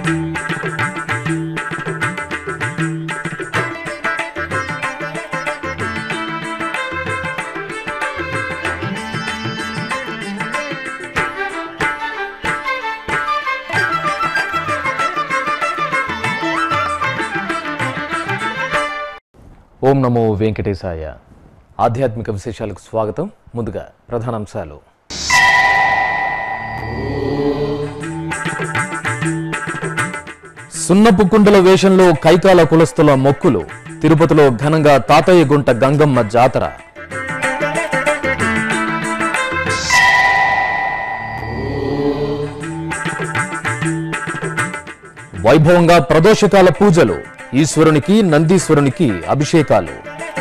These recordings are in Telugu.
ఓం నమో వెంకటేశాయ ఆధ్యాత్మిక విశేషాలకు స్వాగతం ముందుగా ప్రధానాంశాలు సున్నపు కుండల వేషంలో కైకాల కులస్తుల మొక్కులు తిరుపతిలో ఘనంగా తాతయ్య గుంట గంగమ్మ జాతర వైభవంగా ప్రదోషకాల పూజలు ఈశ్వరునికి నందీశ్వరునికి అభిషేకాలు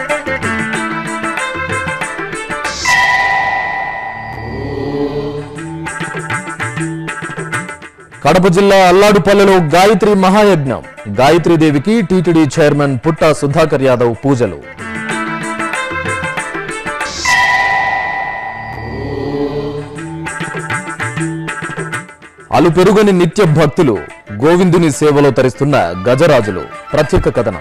కడప జిల్లా అల్లాడుపల్లెలో గాయత్రి మహాయజ్ఞం గాయత్రీదేవికి టీటీడీ చైర్మన్ పుట్టా సుధాకర్ యాదవ్ పూజలు అలు పెరుగని నిత్య భక్తులు గోవిందుని సేవలో తరిస్తున్న గజరాజులు ప్రత్యేక కథనం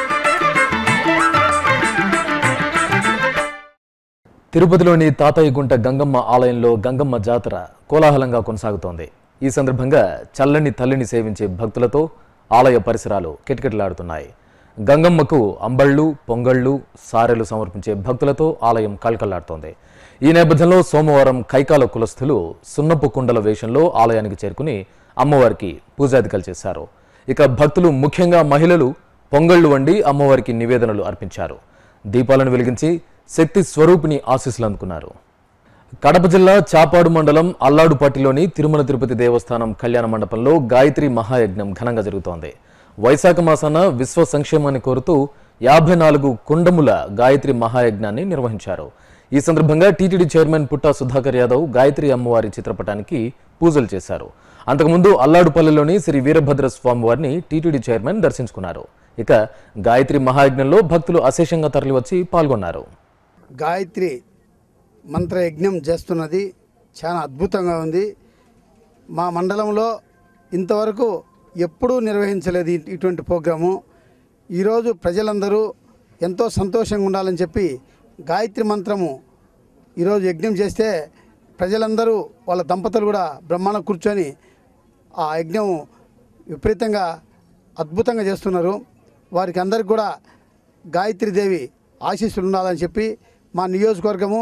తిరుపతిలోని తాతయ్యగుంట గంగమ్మ ఆలయంలో గంగమ్మ జాతర కోలాహలంగా కొనసాగుతోంది ఈ సందర్భంగా చల్లని తల్లిని సేవించే భక్తులతో ఆలయ పరిసరాలు కిటకిటలాడుతున్నాయి గంగమ్మకు అంబళ్ళు పొంగళ్ళు సారెలు సమర్పించే భక్తులతో ఆలయం కళకళలాడుతోంది ఈ నేపథ్యంలో సోమవారం కైకాల కులస్థులు సున్నపు కుండల వేషంలో ఆలయానికి చేరుకుని అమ్మవారికి పూజాధికలు చేశారు ఇక భక్తులు ముఖ్యంగా మహిళలు పొంగళ్ళు వండి అమ్మవారికి నివేదనలు అర్పించారు దీపాలను వెలిగించి శక్తి స్వరూపిణి ఆశీస్సులు అందుకున్నారు కడప జిల్లా చాపాడు మండలం అల్లాడుపట్టిలోని తిరుమల తిరుపతి దేవస్థానం కళ్యాణ మండపంలో గాయత్రి మహాయజ్ఞం ఘనంగా జరుగుతోంది వైశాఖ మాసాన విశ్వ సంక్షేమాన్ని కోరుతూ యాభై నాలుగు కుండముల గాయత్రి మహాయజ్ఞాన్ని నిర్వహించారు ఈ సందర్భంగా టీటీడీ చైర్మన్ పుట్టా సుధాకర్ యాదవ్ గాయత్రి అమ్మవారి చిత్రపటానికి పూజలు చేశారు అంతకుముందు అల్లాడుపల్లిలోని శ్రీ వీరభద్ర స్వామివారిని టీటీడీ చైర్మన్ దర్శించుకున్నారు ఇక గాయత్రి మహాయజ్ఞంలో భక్తులు అశేషంగా తరలివచ్చి పాల్గొన్నారు గాయత్రి మంత్రయజ్ఞం చేస్తున్నది చాలా అద్భుతంగా ఉంది మా మండలంలో ఇంతవరకు ఎప్పుడూ నిర్వహించలేదు ఇ- ఇటువంటి ప్రోగ్రాము ఈరోజు ప్రజలందరూ ఎంతో సంతోషంగా ఉండాలని చెప్పి గాయత్రి మంత్రము ఈరోజు యజ్ఞం చేస్తే ప్రజలందరూ వాళ్ళ దంపతులు కూడా బ్రహ్మాండ కూర్చొని ఆ యజ్ఞం విపరీతంగా అద్భుతంగా చేస్తున్నారు వారికి అందరికి కూడా గాయత్రీదేవి ఆశీస్సులు ఉండాలని చెప్పి మా నియోజకవర్గము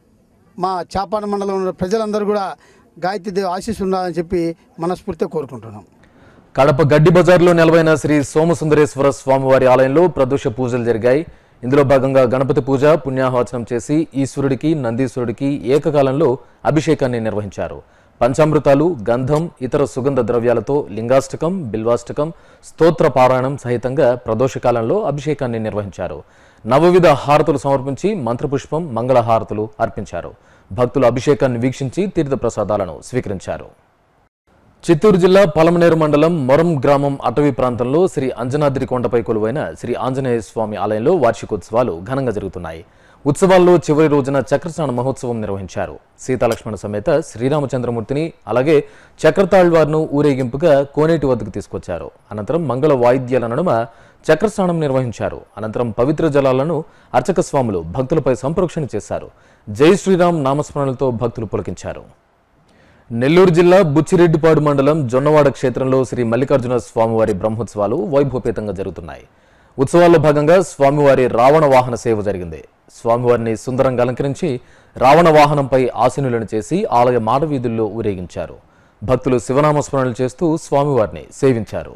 మా చాపాడ మండలంలో ఉన్న ప్రజలందరూ కూడా గాయత్రీదేవి ఆశీస్సులు ఉండాలని చెప్పి మనస్ఫూర్తిగా కోరుకుంటున్నాం కడప గడ్డి బజార్లో నెలవైన శ్రీ సోమసుందరేశ్వర స్వామివారి ఆలయంలో ప్రదోష పూజలు జరిగాయి ఇందులో భాగంగా గణపతి పూజ పుణ్యాహవచనం చేసి ఈశ్వరుడికి నందీశ్వరుడికి ఏకకాలంలో అభిషేకాన్ని నిర్వహించారు పంచామృతాలు గంధం ఇతర సుగంధ ద్రవ్యాలతో లింగాష్టకం బిల్వాష్టకం స్తోత్ర పారాయణం సహితంగా ప్రదోషకాలంలో అభిషేకాన్ని నిర్వహించారు నవవిధ హారతులు సమర్పించి మంత్రపుష్పం మంగళ హారతులు అర్పించారు భక్తులు అభిషేకాన్ని వీక్షించి తీర్థ ప్రసాదాలను స్వీకరించారు చిత్తూరు జిల్లా పలమనేరు మండలం మొరం గ్రామం అటవీ ప్రాంతంలో శ్రీ అంజనాద్రి కొండపై కొలువైన శ్రీ ఆంజనేయ స్వామి ఆలయంలో వార్షికోత్సవాలు ఘనంగా జరుగుతున్నాయి ఉత్సవాల్లో చివరి రోజున చక్రస్నాన మహోత్సవం నిర్వహించారు సీతాలక్ష్మణ సమేత శ్రీరామచంద్రమూర్తిని అలాగే చక్రతాళ్వార్ను ఊరేగింపుగా కోనేటి వద్దకు తీసుకొచ్చారు అనంతరం మంగళ వాయిద్యాల నడుమ చక్రస్నానం నిర్వహించారు అనంతరం పవిత్ర జలాలను అర్చక స్వాములు భక్తులపై సంప్రోక్షణ చేశారు జై శ్రీరామ్ నామస్మరణలతో భక్తులు పులకించారు నెల్లూరు జిల్లా బుచ్చిరెడ్డిపాడు మండలం జొన్నవాడ క్షేత్రంలో శ్రీ మల్లికార్జున స్వామివారి బ్రహ్మోత్సవాలు వైభవపేతంగా జరుగుతున్నాయి ఉత్సవాల్లో భాగంగా స్వామివారి రావణ వాహన సేవ జరిగింది స్వామివారిని సుందరంగా అలంకరించి రావణ వాహనంపై ఆసీనులను చేసి ఆలయ మాడవీధుల్లో ఊరేగించారు భక్తులు శివనామస్మరణలు చేస్తూ స్వామివారిని సేవించారు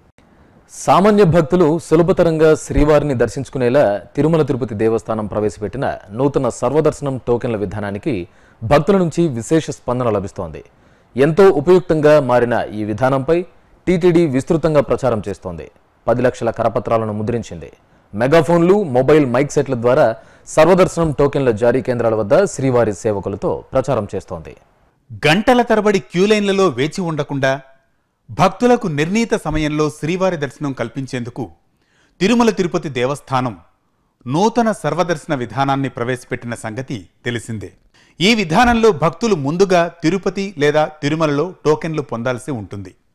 సామాన్య భక్తులు సులభతరంగా శ్రీవారిని దర్శించుకునేలా తిరుమల తిరుపతి దేవస్థానం ప్రవేశపెట్టిన నూతన సర్వదర్శనం టోకెన్ల విధానానికి భక్తుల నుంచి విశేష స్పందన లభిస్తోంది ఎంతో ఉపయుక్తంగా మారిన ఈ విధానంపై టీటీడీ విస్తృతంగా ప్రచారం చేస్తోంది పది లక్షల కరపత్రాలను ముద్రించింది మెగాఫోన్లు మొబైల్ మైక్ సెట్ల ద్వారా సర్వదర్శనం టోకెన్ల జారీ కేంద్రాల వద్ద శ్రీవారి సేవకులతో ప్రచారం చేస్తోంది గంటల తరబడి క్యూలైన్లలో వేచి ఉండకుండా భక్తులకు నిర్ణీత సమయంలో శ్రీవారి దర్శనం కల్పించేందుకు తిరుమల తిరుపతి దేవస్థానం నూతన సర్వదర్శన విధానాన్ని ప్రవేశపెట్టిన సంగతి తెలిసిందే ఈ విధానంలో భక్తులు ముందుగా తిరుపతి లేదా తిరుమలలో టోకెన్లు పొందాల్సి ఉంటుంది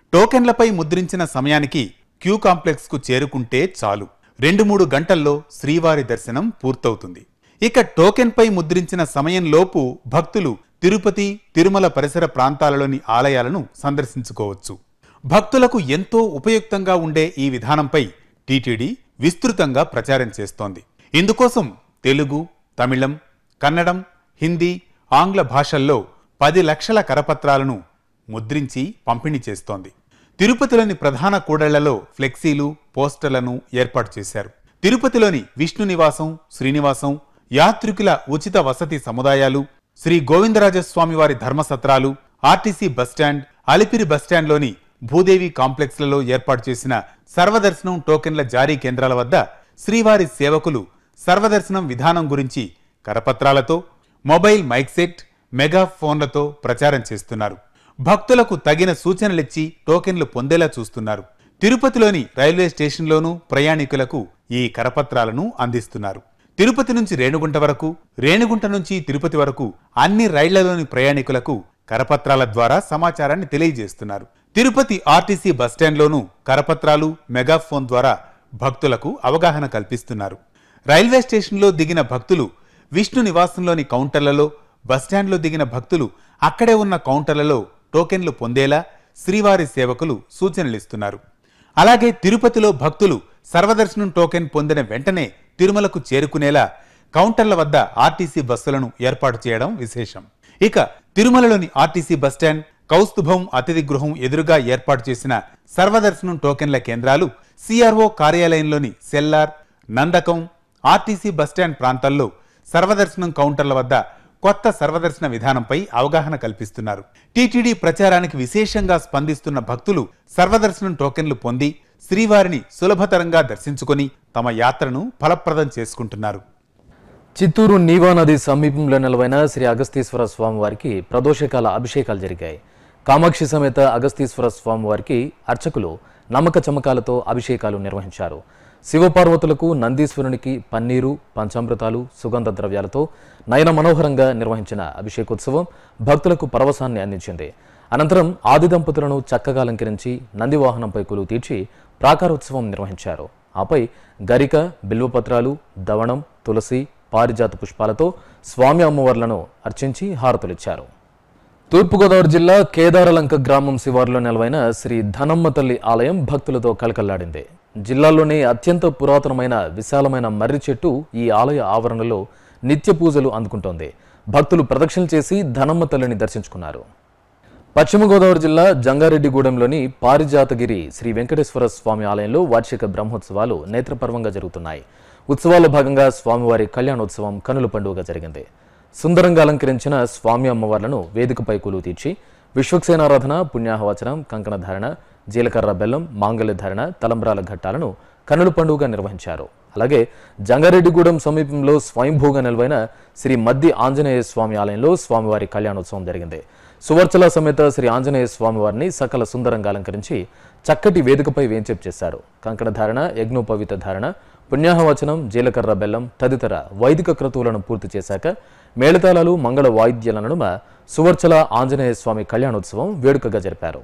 టోకెన్లపై ముద్రించిన సమయానికి క్యూ కాంప్లెక్స్కు చేరుకుంటే చాలు రెండు మూడు గంటల్లో శ్రీవారి దర్శనం పూర్తవుతుంది ఇక టోకెన్పై ముద్రించిన సమయంలోపు భక్తులు తిరుపతి తిరుమల పరిసర ప్రాంతాలలోని ఆలయాలను సందర్శించుకోవచ్చు భక్తులకు ఎంతో ఉపయుక్తంగా ఉండే ఈ విధానంపై టీటీడీ విస్తృతంగా ప్రచారం చేస్తోంది ఇందుకోసం తెలుగు తమిళం కన్నడం హిందీ ఆంగ్ల భాషల్లో పది లక్షల కరపత్రాలను ముద్రించి పంపిణీ చేస్తోంది తిరుపతిలోని ప్రధాన కూడళ్లలో ఫ్లెక్సీలు పోస్టర్లను ఏర్పాటు చేశారు తిరుపతిలోని విష్ణు నివాసం శ్రీనివాసం యాత్రికుల ఉచిత వసతి సముదాయాలు శ్రీ గోవిందరాజస్వామి వారి ధర్మసత్రాలు ఆర్టీసీ బస్టాండ్ అలిపిరి బస్టాండ్లోని భూదేవి కాంప్లెక్స్లలో ఏర్పాటు చేసిన సర్వదర్శనం టోకెన్ల జారీ కేంద్రాల వద్ద శ్రీవారి సేవకులు సర్వదర్శనం విధానం గురించి కరపత్రాలతో మొబైల్ మైక్ సెట్ మెగా ఫోన్లతో ప్రచారం చేస్తున్నారు భక్తులకు తగిన సూచనలిచ్చి టోకెన్లు పొందేలా చూస్తున్నారు తిరుపతిలోని రైల్వే స్టేషన్లోనూ ప్రయాణికులకు ఈ కరపత్రాలను అందిస్తున్నారు తిరుపతి నుంచి రేణుగుంట వరకు రేణుగుంట నుంచి తిరుపతి వరకు అన్ని రైళ్లలోని ప్రయాణికులకు కరపత్రాల ద్వారా సమాచారాన్ని తెలియజేస్తున్నారు తిరుపతి ఆర్టీసీ బస్టాండ్లోనూ కరపత్రాలు మెగాఫోన్ ద్వారా భక్తులకు అవగాహన కల్పిస్తున్నారు రైల్వే స్టేషన్లో దిగిన భక్తులు విష్ణు నివాసంలోని కౌంటర్లలో బస్టాండ్లో దిగిన భక్తులు అక్కడే ఉన్న కౌంటర్లలో టోకెన్లు పొందేలా శ్రీవారి సేవకులు సూచనలిస్తున్నారు అలాగే తిరుపతిలో భక్తులు సర్వదర్శనం టోకెన్ పొందిన వెంటనే తిరుమలకు చేరుకునేలా కౌంటర్ల వద్ద ఆర్టీసీ బస్సులను ఏర్పాటు చేయడం విశేషం ఇక తిరుమలలోని ఆర్టీసీ బస్టాండ్ కౌస్తుభం అతిథి గృహం ఎదురుగా ఏర్పాటు చేసిన సర్వదర్శనం టోకెన్ల కేంద్రాలు సిఆర్ఓ కార్యాలయంలోని సెల్లార్ నందకం ఆర్టీసీ బస్టాండ్ ప్రాంతాల్లో సర్వదర్శనం కౌంటర్ల వద్ద కొత్త సర్వదర్శన విధానంపై అవగాహన కల్పిస్తున్నారు టీటీడీ ప్రచారానికి విశేషంగా స్పందిస్తున్న భక్తులు సర్వదర్శనం టోకెన్లు పొంది శ్రీవారిని సులభతరంగా దర్శించుకొని తమ యాత్రను ఫలప్రదం చేసుకుంటున్నారు చిత్తూరు నీవా నది సమీపంలో నిలవైన శ్రీ అగస్తీశ్వర స్వామివారికి ప్రదోషకాల అభిషేకాలు జరిగాయి కామాక్షి సమేత అగస్తీశ్వర స్వామివారికి అర్చకులు నమ్మక చమకాలతో అభిషేకాలు నిర్వహించారు శివపార్వతులకు నందీశ్వరునికి పన్నీరు పంచామృతాలు సుగంధ ద్రవ్యాలతో నయన మనోహరంగా నిర్వహించిన అభిషేకోత్సవం భక్తులకు పరవశాన్ని అందించింది అనంతరం ఆది దంపతులను చక్కగా అలంకరించి నంది వాహనంపై కొలువు తీర్చి ప్రాకారోత్సవం నిర్వహించారు ఆపై గరిక బిల్వపత్రాలు దవణం తులసి పారిజాత పుష్పాలతో స్వామి అమ్మవార్లను అర్చించి హారతులిచ్చారు తూర్పుగోదావరి జిల్లా కేదారలంక గ్రామం శివారులో నెలవైన శ్రీ ధనమ్మ తల్లి ఆలయం భక్తులతో కలకల్లాడింది జిల్లాలోని అత్యంత పురాతనమైన విశాలమైన మర్రి చెట్టు ఈ ఆలయ ఆవరణలో నిత్య పూజలు అందుకుంటోంది భక్తులు ప్రదక్షిణలు చేసి ధనమ్మ తల్లిని దర్శించుకున్నారు పశ్చిమ గోదావరి జిల్లా జంగారెడ్డిగూడెంలోని పారిజాతగిరి శ్రీ వెంకటేశ్వర స్వామి ఆలయంలో వార్షిక బ్రహ్మోత్సవాలు నేత్రపర్వంగా జరుగుతున్నాయి ఉత్సవాల్లో భాగంగా స్వామివారి కళ్యాణోత్సవం కనుల పండుగగా జరిగింది సుందరంగా అలంకరించిన స్వామి అమ్మవార్లను వేదికపై కొలువు తీర్చి విశ్వక్సేనారాధన పుణ్యాహవచనం కంకణ ధారణ జీలకర్ర బెల్లం మాంగళ్య ధారణ తలంబ్రాల ఘట్టాలను కనుల పండుగగా నిర్వహించారు అలాగే జంగారెడ్డిగూడెం సమీపంలో స్వయంభూగా నిలవైన శ్రీ మద్ది ఆంజనేయ స్వామి ఆలయంలో స్వామివారి కళ్యాణోత్సవం జరిగింది సువర్చల సమేత శ్రీ ఆంజనేయ స్వామివారిని సకల సుందరంగా అలంకరించి చక్కటి వేదికపై వేంచేపు చేశారు కంకణ ధారణ యజ్ఞోపవిత ధారణ పుణ్యాహవచనం జీలకర్ర బెల్లం తదితర వైదిక క్రతువులను పూర్తి చేశాక మేళతాళాలు మంగళ వాయిద్యాల నడుమ సువర్చల ఆంజనేయ స్వామి కళ్యాణోత్సవం వేడుకగా జరిపారు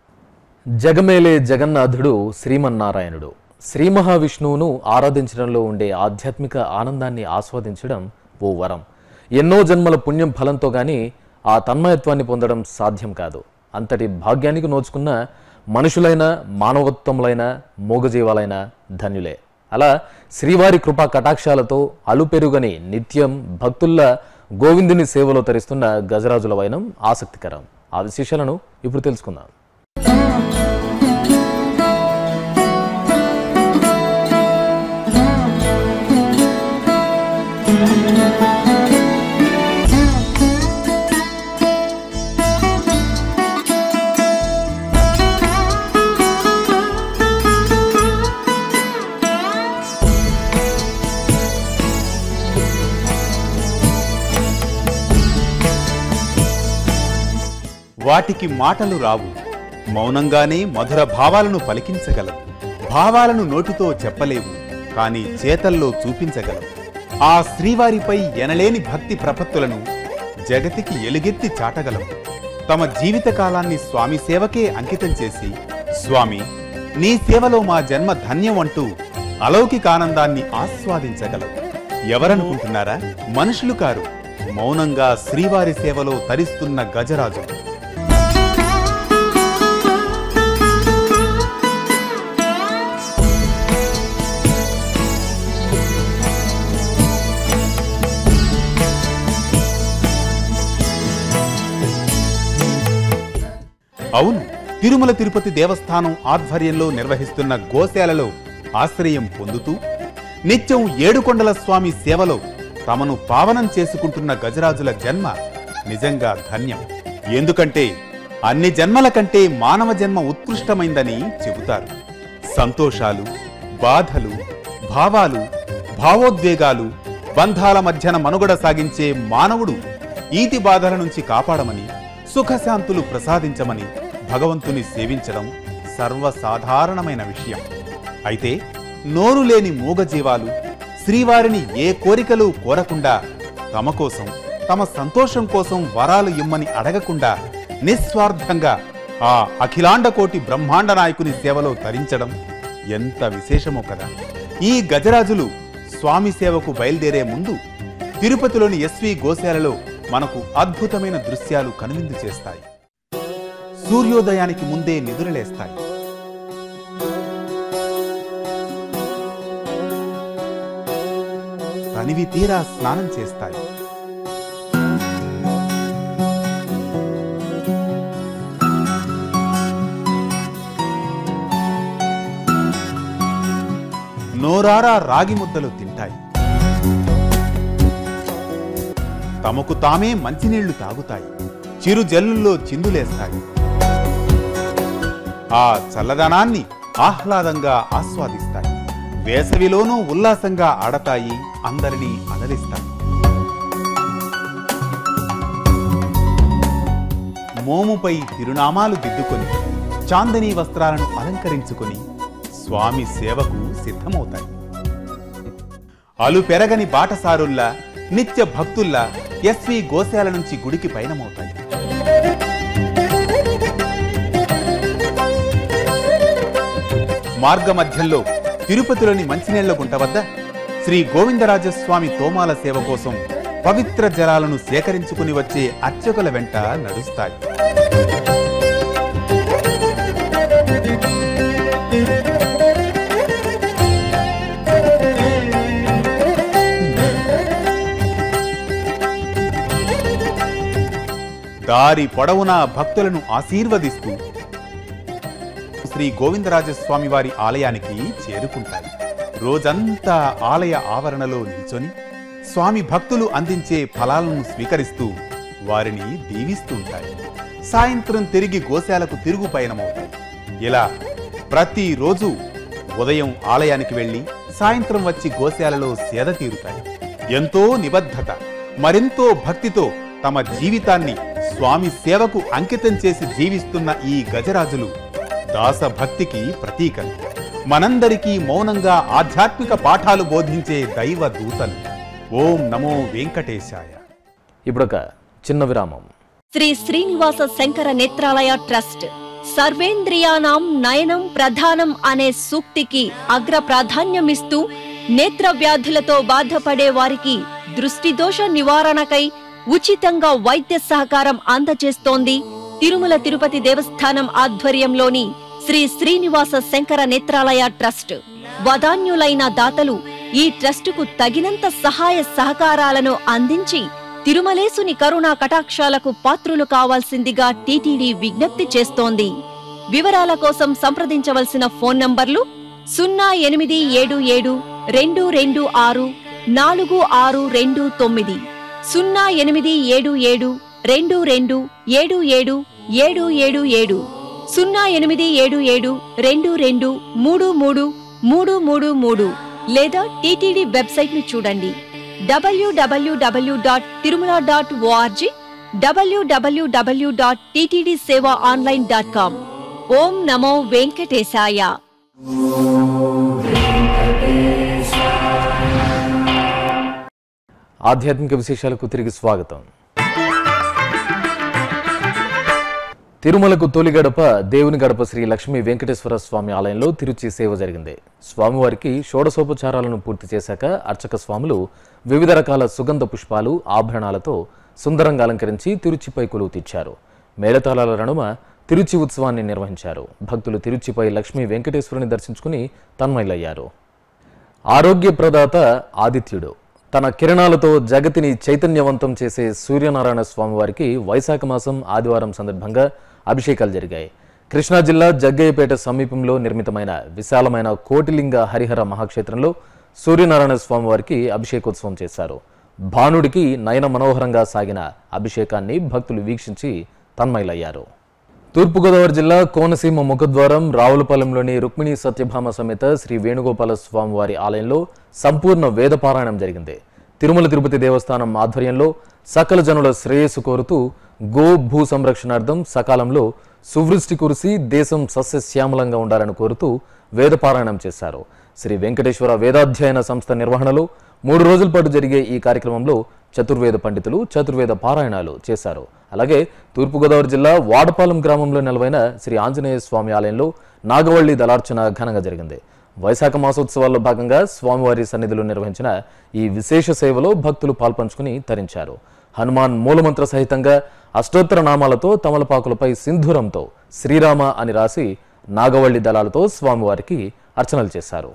జగమేలే జగన్నాథుడు శ్రీమన్నారాయణుడు శ్రీ మహావిష్ణువును ఆరాధించడంలో ఉండే ఆధ్యాత్మిక ఆనందాన్ని ఆస్వాదించడం ఓ వరం ఎన్నో జన్మల పుణ్యం ఫలంతో గాని ఆ తన్మయత్వాన్ని పొందడం సాధ్యం కాదు అంతటి భాగ్యానికి నోచుకున్న మనుషులైన మానవత్వములైన మూగజీవాలైన ధన్యులే అలా శ్రీవారి కృపా కటాక్షాలతో అలుపెరుగని నిత్యం భక్తుల్లా గోవిందుని సేవలో తరిస్తున్న గజరాజుల వైనం ఆసక్తికరం ఆ విశేషాలను ఇప్పుడు తెలుసుకుందాం వాటికి మాటలు రావు మౌనంగానే మధుర భావాలను పలికించగలవు భావాలను నోటితో చెప్పలేవు కానీ చేతల్లో చూపించగలవు ఆ శ్రీవారిపై ఎనలేని భక్తి ప్రపత్తులను జగతికి ఎలుగెత్తి చాటగలవు తమ జీవితకాలాన్ని స్వామి సేవకే అంకితం చేసి స్వామి నీ సేవలో మా జన్మ ధన్యం అంటూ అలౌకిక ఆనందాన్ని ఆస్వాదించగలవు ఎవరనుకుంటున్నారా మనుషులు కారు మౌనంగా శ్రీవారి సేవలో తరిస్తున్న గజరాజు అవును తిరుమల తిరుపతి దేవస్థానం ఆధ్వర్యంలో నిర్వహిస్తున్న గోశాలలో ఆశ్రయం పొందుతూ నిత్యం ఏడుకొండల స్వామి సేవలో తమను పావనం చేసుకుంటున్న గజరాజుల జన్మ నిజంగా ధన్యం ఎందుకంటే అన్ని జన్మల కంటే మానవ జన్మ ఉత్కృష్టమైందని చెబుతారు సంతోషాలు బాధలు భావాలు భావోద్వేగాలు బంధాల మధ్యన మనుగడ సాగించే మానవుడు ఈతి బాధల నుంచి కాపాడమని సుఖశాంతులు ప్రసాదించమని భగవంతుని సేవించడం సర్వసాధారణమైన విషయం అయితే నోరు లేని మూగజీవాలు శ్రీవారిని ఏ కోరికలు కోరకుండా తమ కోసం తమ సంతోషం కోసం వరాలు ఇమ్మని అడగకుండా నిస్వార్థంగా ఆ అఖిలాండ కోటి బ్రహ్మాండ నాయకుని సేవలో తరించడం ఎంత విశేషమో కదా ఈ గజరాజులు స్వామి సేవకు బయలుదేరే ముందు తిరుపతిలోని ఎస్వి గోశాలలో మనకు అద్భుతమైన దృశ్యాలు కనువిందు చేస్తాయి సూర్యోదయానికి ముందే నిదురలేస్తాయి తనివి తీరా స్నానం చేస్తాయి నోరారా రాగి ముద్దలు తింటాయి తమకు తామే మంచినీళ్లు తాగుతాయి చిరు జల్లుల్లో చిందులేస్తాయి ఆ చల్లదనాన్ని ఆహ్లాదంగా ఆస్వాదిస్తాయి వేసవిలోనూ ఉల్లాసంగా ఆడతాయి అందరినీ అలరిస్తాయి మోముపై తిరునామాలు దిద్దుకొని చాందనీ వస్త్రాలను అలంకరించుకొని స్వామి సేవకు సిద్ధమవుతాయి అలు పెరగని బాటసారుల్లా నిత్య భక్తుల్లా ఎస్వి గోశాల నుంచి గుడికి పయనమవుతాయి మార్గమధ్యంలో తిరుపతిలోని మంచినీళ్ల గుంట వద్ద శ్రీ గోవిందరాజస్వామి తోమాల సేవ కోసం పవిత్ర జలాలను సేకరించుకుని వచ్చే అర్చకుల వెంట నడుస్తాయి దారి పొడవునా భక్తులను ఆశీర్వదిస్తూ శ్రీ గోవిందరాజస్వామి వారి ఆలయానికి చేరుకుంటాయి రోజంతా ఆలయ ఆవరణలో నిల్చొని స్వామి భక్తులు అందించే ఫలాలను స్వీకరిస్తూ వారిని దీవిస్తూ ఉంటాయి సాయంత్రం తిరిగి గోశాలకు తిరుగు పయనమవుతాయి ఇలా ప్రతిరోజు ఉదయం ఆలయానికి వెళ్లి సాయంత్రం వచ్చి గోశాలలో సేద తీరుతాయి ఎంతో నిబద్ధత మరెంతో భక్తితో తమ జీవితాన్ని స్వామి సేవకు అంకితం చేసి జీవిస్తున్న ఈ గజరాజులు దాస భక్తికి ప్రతీకలు మనందరికీ మౌనంగా ఆధ్యాత్మిక పాఠాలు బోధించే దైవ దూతలు ఓం నమో వెంకటేశాయ ఇప్పుడొక చిన్న విరామం శ్రీ శ్రీనివాస శంకర నేత్రాలయ ట్రస్ట్ సర్వేంద్రియానాం నయనం ప్రధానం అనే సూక్తికి అగ్ర ప్రాధాన్యమిస్తూ నేత్ర వ్యాధులతో బాధపడే వారికి దృష్టి దోష నివారణకై ఉచితంగా వైద్య సహకారం అందజేస్తోంది తిరుమల తిరుపతి దేవస్థానం ఆధ్వర్యంలోని శ్రీ శ్రీనివాస శంకర నేత్రాలయ ట్రస్ట్ వదాన్యులైన దాతలు ఈ ట్రస్టుకు తగినంత సహాయ సహకారాలను అందించి తిరుమలేసుని కరుణా కటాక్షాలకు పాత్రులు కావాల్సిందిగా టీటీడీ విజ్ఞప్తి చేస్తోంది వివరాల కోసం సంప్రదించవలసిన ఫోన్ నంబర్లు సున్నా ఎనిమిది ఏడు ఏడు రెండు రెండు ఆరు నాలుగు ఆరు రెండు తొమ్మిది సున్నా ఎనిమిది ఏడు ఏడు రెండు రెండు ఏడు ఏడు ఏడు ఏడు ఏడు సున్నా ఎనిమిది ఏడు ఏడు రెండు రెండు మూడు మూడు మూడు మూడు మూడు లేదా టీటీడీ వెబ్సైట్ ను చూడండి W W W dot Tirumala dot O R G W W W dot T T D seva online dot com ఓం నమో వెంకటేశాయ ఆధ్యాత్మిక విశేషాలకు తిరిగి స్వాగతం తిరుమలకు తొలి గడప దేవుని గడప శ్రీ లక్ష్మీ వెంకటేశ్వర స్వామి ఆలయంలో తిరుచి సేవ జరిగింది స్వామివారికి షోడశోపచారాలను పూర్తి చేశాక అర్చక స్వాములు వివిధ రకాల సుగంధ పుష్పాలు ఆభరణాలతో సుందరంగా అలంకరించి తిరుచిపై కొలువు తీర్చారు మేళతాళాల నడుమ తిరుచి ఉత్సవాన్ని నిర్వహించారు భక్తులు తిరుచిపై లక్ష్మీ వెంకటేశ్వరుని దర్శించుకుని తన్మయులయ్యారు ఆరోగ్య ప్రదాత ఆదిత్యుడు తన కిరణాలతో జగతిని చైతన్యవంతం చేసే సూర్యనారాయణ స్వామివారికి వైశాఖ మాసం ఆదివారం సందర్భంగా అభిషేకాలు జరిగాయి కృష్ణా జిల్లా జగ్గయ్యపేట సమీపంలో నిర్మితమైన విశాలమైన కోటిలింగ హరిహర మహాక్షేత్రంలో సూర్యనారాయణ స్వామివారికి అభిషేకోత్సవం చేశారు భానుడికి నయన మనోహరంగా సాగిన అభిషేకాన్ని భక్తులు వీక్షించి తన్మయులయ్యారు తూర్పుగోదావరి జిల్లా కోనసీమ ముఖద్వారం రావులపాలెంలోని రుక్మిణి సత్యభామ సమేత శ్రీ వేణుగోపాల స్వామివారి ఆలయంలో సంపూర్ణ వేదపారాయణం జరిగింది తిరుమల తిరుపతి దేవస్థానం ఆధ్వర్యంలో సకల జనుల శ్రేయస్సు కోరుతూ గో భూ సంరక్షణార్థం సకాలంలో సువృష్టి కురిసి దేశం సస్యశ్యామలంగా ఉండాలని కోరుతూ వేదపారాయణం చేశారు శ్రీ వెంకటేశ్వర వేదాధ్యయన సంస్థ నిర్వహణలో మూడు రోజుల పాటు జరిగే ఈ కార్యక్రమంలో చతుర్వేద పండితులు చతుర్వేద పారాయణాలు చేశారు అలాగే తూర్పుగోదావరి జిల్లా వాడపాలెం గ్రామంలో నెలవైన శ్రీ ఆంజనేయ స్వామి ఆలయంలో నాగవల్లి దళార్చన ఘనంగా జరిగింది వైశాఖ మాసోత్సవాల్లో భాగంగా స్వామివారి సన్నిధిలో నిర్వహించిన ఈ విశేష సేవలో భక్తులు పాల్పంచుకుని తరించారు హనుమాన్ మూలమంత్ర సహితంగా అష్టోత్తర నామాలతో తమలపాకులపై సింధూరంతో శ్రీరామ అని రాసి నాగవల్లి దళాలతో స్వామివారికి అర్చనలు చేశారు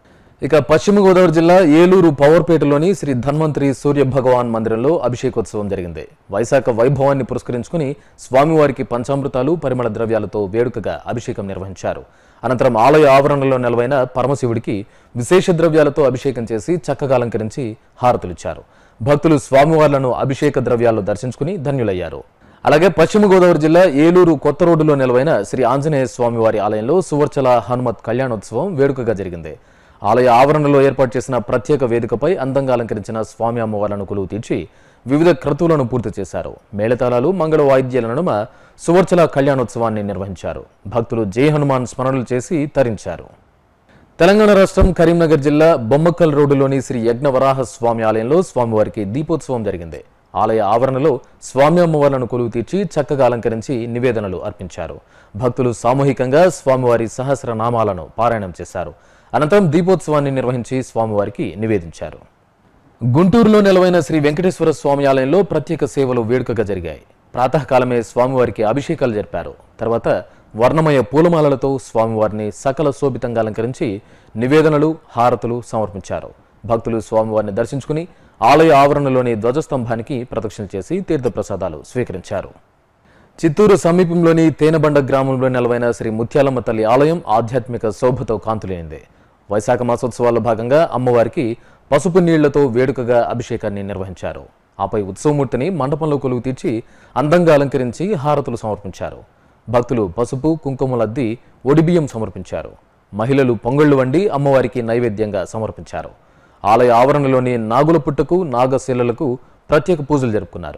ఇక పశ్చిమ గోదావరి జిల్లా ఏలూరు పవర్పేటలోని శ్రీ ధన్వంతరి సూర్య భగవాన్ మందిరంలో అభిషేకోత్సవం జరిగింది వైశాఖ వైభవాన్ని పురస్కరించుకుని స్వామివారికి పంచామృతాలు పరిమళ ద్రవ్యాలతో వేడుకగా అభిషేకం నిర్వహించారు అనంతరం ఆలయ ఆవరణలో నెలవైన పరమశివుడికి విశేష ద్రవ్యాలతో అభిషేకం చేసి చక్కగా అలంకరించి హారతులిచ్చారు భక్తులు స్వామివార్లను అభిషేక ద్రవ్యాల్లో దర్శించుకుని ధన్యులయ్యారు అలాగే పశ్చిమ గోదావరి జిల్లా ఏలూరు కొత్త రోడ్డులో నెలవైన శ్రీ ఆంజనేయ స్వామివారి ఆలయంలో సువర్చల హనుమత్ కళ్యాణోత్సవం వేడుకగా జరిగింది ఆలయ ఆవరణలో ఏర్పాటు చేసిన ప్రత్యేక వేదికపై అందంగా అలంకరించిన స్వామి అమ్మవార్లను కొలువు తీర్చి వివిధ క్రతువులను పూర్తి చేశారు మేళతాళాలు మంగళ వాయిద్యాల నడుమ సువర్చల కళ్యాణోత్సవాన్ని నిర్వహించారు భక్తులు జై హనుమాన్ స్మరణలు చేసి తరించారు తెలంగాణ రాష్ట్రం కరీంనగర్ జిల్లా బొమ్మక్కల్ రోడ్డులోని శ్రీ యజ్ఞవరాహ స్వామి ఆలయంలో స్వామివారికి దీపోత్సవం జరిగింది ఆలయ ఆవరణలో స్వామి అమ్మవార్లను కొలువు తీర్చి చక్కగా అలంకరించి నివేదనలు అర్పించారు భక్తులు సామూహికంగా స్వామివారి సహస్ర నామాలను పారాయణం చేశారు అనంతరం దీపోత్సవాన్ని నిర్వహించి స్వామివారికి నివేదించారు గుంటూరులో నెలవైన శ్రీ వెంకటేశ్వర స్వామి ఆలయంలో ప్రత్యేక సేవలు వేడుకగా జరిగాయి ప్రాతకాలమే స్వామివారికి అభిషేకాలు జరిపారు తర్వాత వర్ణమయ పూలమాలలతో స్వామివారిని సకల శోభితంగా అలంకరించి నివేదనలు హారతులు సమర్పించారు భక్తులు స్వామివారిని దర్శించుకుని ఆలయ ఆవరణలోని ధ్వజస్తంభానికి ప్రదక్షిణ చేసి తీర్థప్రసాదాలు స్వీకరించారు చిత్తూరు సమీపంలోని తేనబండ గ్రామంలో నెలవైన శ్రీ ముత్యాలమ్మ తల్లి ఆలయం ఆధ్యాత్మిక శోభతో కాంతులేనింది వైశాఖ మాసోత్సవాల్లో భాగంగా అమ్మవారికి పసుపు నీళ్లతో వేడుకగా అభిషేకాన్ని నిర్వహించారు ఆపై ఉత్సవమూర్తిని మండపంలో కొలువు తీర్చి అందంగా అలంకరించి హారతులు సమర్పించారు భక్తులు పసుపు కుంకుమలద్ది ఒడిబియ్యం సమర్పించారు మహిళలు పొంగళ్లు వండి అమ్మవారికి నైవేద్యంగా సమర్పించారు ఆలయ ఆవరణలోని నాగుల పుట్టకు నాగశిలలకు ప్రత్యేక పూజలు జరుపుకున్నారు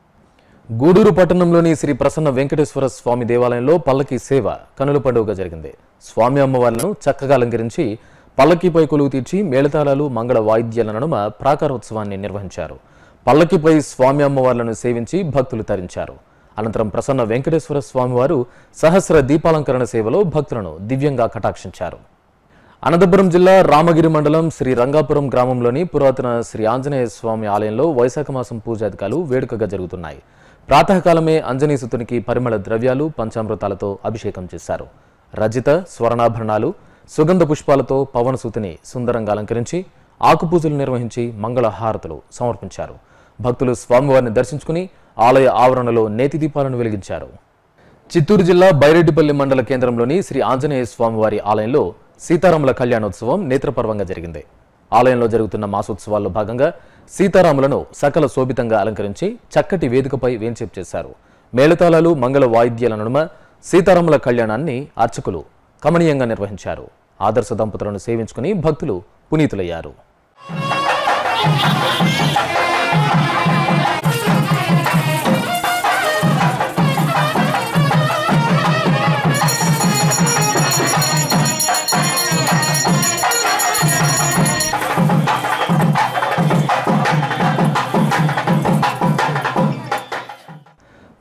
గూడూరు పట్టణంలోని శ్రీ ప్రసన్న వెంకటేశ్వర స్వామి దేవాలయంలో పల్లకి సేవ కనుల పండుగగా జరిగింది స్వామి అమ్మవార్లను చక్కగా అలంకరించి పల్లకిపై కొలువు తీర్చి మేళతాళాలు మంగళ వాయిద్యాల నడుమ ప్రాకారోత్సవాన్ని నిర్వహించారు పల్లకిపై స్వామి అమ్మవార్లను సేవించి భక్తులు తరించారు అనంతరం ప్రసన్న వెంకటేశ్వర స్వామివారు సహస్ర దీపాలంకరణ సేవలో భక్తులను దివ్యంగా కటాక్షించారు అనంతపురం జిల్లా రామగిరి మండలం శ్రీ రంగాపురం గ్రామంలోని పురాతన శ్రీ ఆంజనేయ స్వామి ఆలయంలో వైశాఖ మాసం పూజాధికాలు వేడుకగా జరుగుతున్నాయి ప్రాతకాలమే అంజనీసుతునికి పరిమళ ద్రవ్యాలు పంచామృతాలతో అభిషేకం చేశారు రజిత స్వర్ణాభరణాలు సుగంధ పుష్పాలతో పవనసూతిని సుందరంగా అలంకరించి ఆకుపూజలు నిర్వహించి మంగళ హారతులు సమర్పించారు భక్తులు స్వామివారిని దర్శించుకుని ఆలయ ఆవరణలో నేతి దీపాలను వెలిగించారు చిత్తూరు జిల్లా బైరెడ్డిపల్లి మండల కేంద్రంలోని శ్రీ ఆంజనేయ స్వామివారి ఆలయంలో సీతారాముల కళ్యాణోత్సవం నేత్రపర్వంగా జరిగింది ఆలయంలో జరుగుతున్న మాసోత్సవాల్లో భాగంగా సీతారాములను సకల శోభితంగా అలంకరించి చక్కటి వేదికపై వేంచేపు చేశారు మేళతాళాలు మంగళ వాయిద్యాల నడుమ సీతారాముల కళ్యాణాన్ని అర్చకులు కమనీయంగా నిర్వహించారు ఆదర్శ దంపతులను సేవించుకుని భక్తులు పునీతులయ్యారు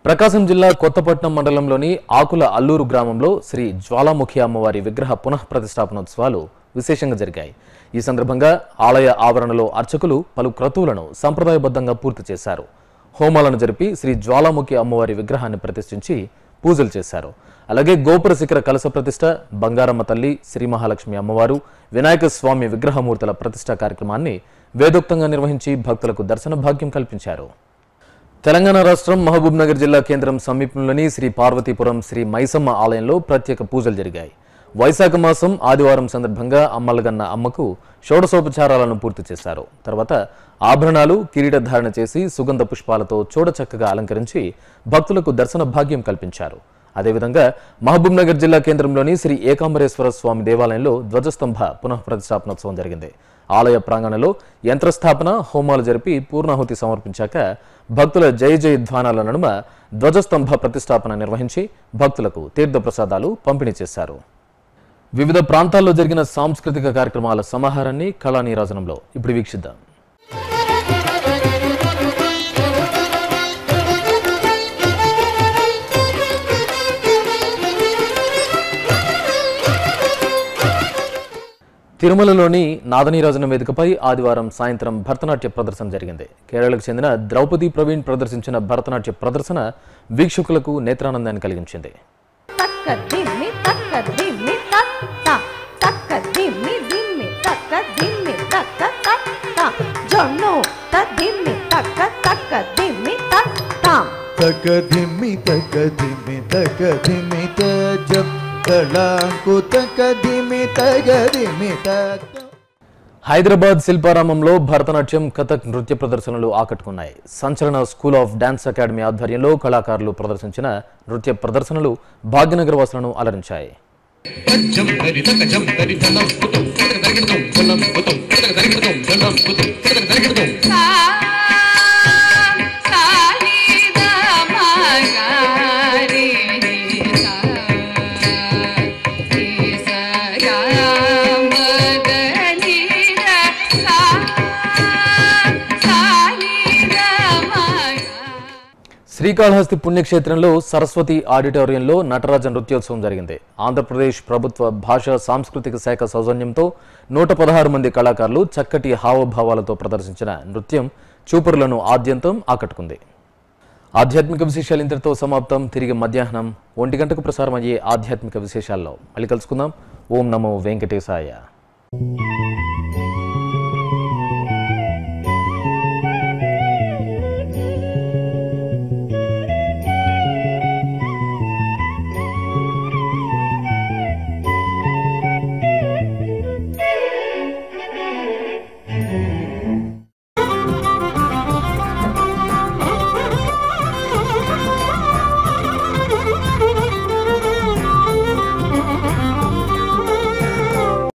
ప్రకాశం జిల్లా కొత్తపట్నం మండలంలోని ఆకుల అల్లూరు గ్రామంలో శ్రీ జ్వాలాముఖి అమ్మవారి విగ్రహ పునః ప్రతిష్టాపనోత్సవాలు విశేషంగా జరిగాయి ఈ సందర్భంగా ఆలయ ఆవరణలో అర్చకులు పలు క్రతువులను సంప్రదాయబద్ధంగా పూర్తి చేశారు హోమాలను జరిపి శ్రీ జ్వాలాముఖి అమ్మవారి విగ్రహాన్ని ప్రతిష్ఠించి పూజలు చేశారు అలాగే గోపుర శిఖర కలశ ప్రతిష్ట బంగారమ్మ తల్లి శ్రీ మహాలక్ష్మి అమ్మవారు వినాయక స్వామి విగ్రహమూర్తుల ప్రతిష్ట కార్యక్రమాన్ని వేదోక్తంగా నిర్వహించి భక్తులకు దర్శన భాగ్యం కల్పించారు తెలంగాణ రాష్ట్రం మహబూబ్ నగర్ జిల్లా కేంద్రం సమీపంలోని శ్రీ పార్వతీపురం శ్రీ మైసమ్మ ఆలయంలో ప్రత్యేక పూజలు జరిగాయి వైశాఖ మాసం ఆదివారం సందర్భంగా అమ్మలగన్న అమ్మకు షోడశోపచారాలను పూర్తి చేశారు తర్వాత ఆభరణాలు కిరీటధారణ చేసి సుగంధ పుష్పాలతో చూడచక్కగా అలంకరించి భక్తులకు దర్శన భాగ్యం కల్పించారు అదేవిధంగా మహబూబ్ నగర్ జిల్లా కేంద్రంలోని శ్రీ ఏకాంబరేశ్వర స్వామి దేవాలయంలో ధ్వజస్తంభ పునః ప్రతిష్టాపనోత్సవం జరిగింది ఆలయ ప్రాంగణంలో యంత్రస్థాపన హోమాలు జరిపి పూర్ణాహుతి సమర్పించాక భక్తుల జయ జయ ధ్వానాల నడుమ ధ్వజస్తంభ ప్రతిష్టాపన నిర్వహించి భక్తులకు తీర్థప్రసాదాలు పంపిణీ చేశారు వివిధ ప్రాంతాల్లో జరిగిన సాంస్కృతిక కార్యక్రమాల సమాహారాన్ని కళా నీరాజనంలో ఇప్పుడు వీక్షిద్దాం తిరుమలలోని నాదనీరాజన వేదికపై ఆదివారం సాయంత్రం భరతనాట్య ప్రదర్శన జరిగింది కేరళకు చెందిన ద్రౌపది ప్రవీణ్ ప్రదర్శించిన భరతనాట్య ప్రదర్శన వీక్షకులకు నేత్రానందాన్ని కలిగించింది తక్క దిమ్మి తక్క దిమ్మి తక్క తక్క దిమ్మి దిమ్మి తక్క దిమ్మి తక్క తక్క జొన్ను త దిమ్మి తక్క తక్క దిమ్మి తక్క తక ధిమి తక ధిమి తక ధిమి తజం తళాంకు తక ధిమి తగ ధిమి తక హైదరాబాద్ శిల్పారామంలో భరతనాట్యం కథక్ నృత్య ప్రదర్శనలు ఆకట్టుకున్నాయి సంచలన స్కూల్ ఆఫ్ డాన్స్ అకాడమీ ఆధ్వర్యంలో కళాకారులు ప్రదర్శించిన నృత్య ప్రదర్శనలు భాగ్యనగర వాసులను అలరించాయి జం దరి తక జం దరి జనం పుతం తక దరిగిడతం జనం పుతం తక దరిగిడతం జనం పుతం తక దరిగిడతం శ్రీకాళహస్తి పుణ్యక్షేత్రంలో సరస్వతి ఆడిటోరియంలో నటరాజ నృత్యోత్సవం జరిగింది ఆంధ్రప్రదేశ్ ప్రభుత్వ భాషా సాంస్కృతిక శాఖ సౌజన్యంతో నూట పదహారు మంది కళాకారులు చక్కటి హావభావాలతో ప్రదర్శించిన నృత్యం చూపరులను ఆద్యంతం ఆకట్టుకుంది ఆధ్యాత్మిక విశేషాలు ఇంతటితో సమాప్తం తిరిగి మధ్యాహ్నం ఒంటి గంటకు ప్రసారం అయ్యే ఆధ్యాత్మిక విశేషాల్లో మళ్ళీ కలుసుకుందాం ఓం నమో వెంకటేశాయ